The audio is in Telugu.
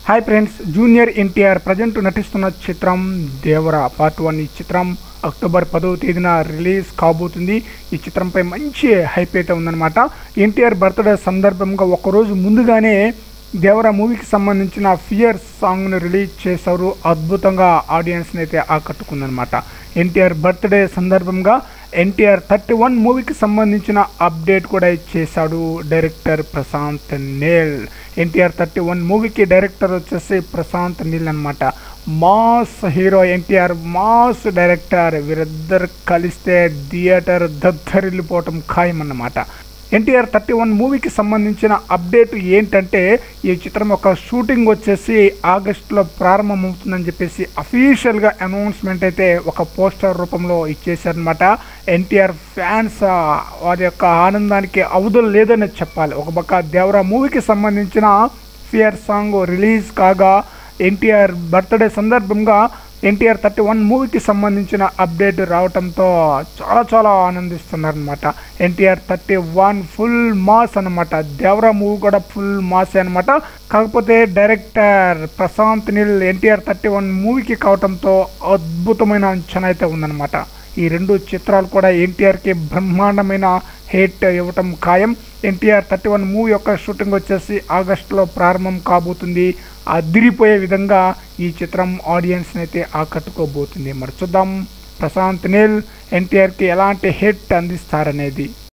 hi friends junior NTR present నటిస్తున్న చిత్రం దేవరా పార్ట్ వన్ ఈ చిత్రం అక్టోబర్ పదవ తేదీన రిలీజ్ కాబోతుంది ఈ చిత్రంపై మంచి హైప్ అయితే ఉందన్నమాట ఎన్టీఆర్ బర్త్డే సందర్భంగా ఒకరోజు ముందుగానే దేవరా మూవీకి సంబంధించిన ఫియర్ సాంగ్ను రిలీజ్ చేశారు అద్భుతంగా ఆడియన్స్ని అయితే ఆకట్టుకుందనమాట ఎన్టీఆర్ బర్త్డే సందర్భంగా ఎన్టీఆర్ థర్టీ వన్ మూవీకి సంబంధించిన అప్డేట్ కూడా చేశాడు director Prashanth Neel NTR thirty one మూవీకి డైరెక్టర్ వచ్చేసి ప్రశాంత్ నీల్ అనమాట mass hero NTR mass director వీరిద్దరు కలిస్తే థియేటర్ దద్దరిల్లిపోవటం ఖాయం అన్నమాట ఎన్టీఆర్ థర్టీ వన్ మూవీకి సంబంధించిన అప్డేట్ ఏంటంటే ఈ చిత్రం ఒక షూటింగ్ వచ్చేసి ఆగస్టులో ప్రారంభమవుతుందని చెప్పేసి అఫీషియల్గా అనౌన్స్మెంట్ అయితే ఒక పోస్టర్ రూపంలో ఇచ్చేసారనమాట ఎన్టీఆర్ ఫ్యాన్స్ ఆ, వారి యొక్క ఆనందానికి అవధులు లేదని చెప్పాలి ఒక పక్క దేవరా మూవీకి సంబంధించిన ఫియర్ సాంగ్ రిలీజ్ కాగా ఎన్టీఆర్ బర్త్డే సందర్భంగా ఎన్టీఆర్ థర్టీ వన్ మూవీకి సంబంధించిన అప్డేట్ రావడంతో చాలా చాలా ఆనందిస్తున్నారనమాట NTR thirty one full mass అనమాట దేవరా మూవీ కూడా ఫుల్ మాస్ అనమాట కాకపోతే director Prashanth Neel NTR thirty one మూవీకి కావడంతో అద్భుతమైన అంచనా అయితే ఉందన్నమాట ఈ రెండు చిత్రాలు కూడా ఎన్టీఆర్కి బ్రహ్మాండమైన హిట్ ఇవ్వటం ఖాయం ఎన్టీఆర్ థర్టీ వన్ మూవీ యొక్క షూటింగ్ వచ్చేసి ఆగస్టులో ప్రారంభం కాబోతుంది అదిరిపోయే విధంగా ఈ చిత్రం ఆడియన్స్ని అయితే ఆకట్టుకోబోతుంది మరి చూద్దాం ప్రశాంత్ నీల్ ఎన్టీఆర్కి ఎలాంటి హిట్ అందిస్తారనేది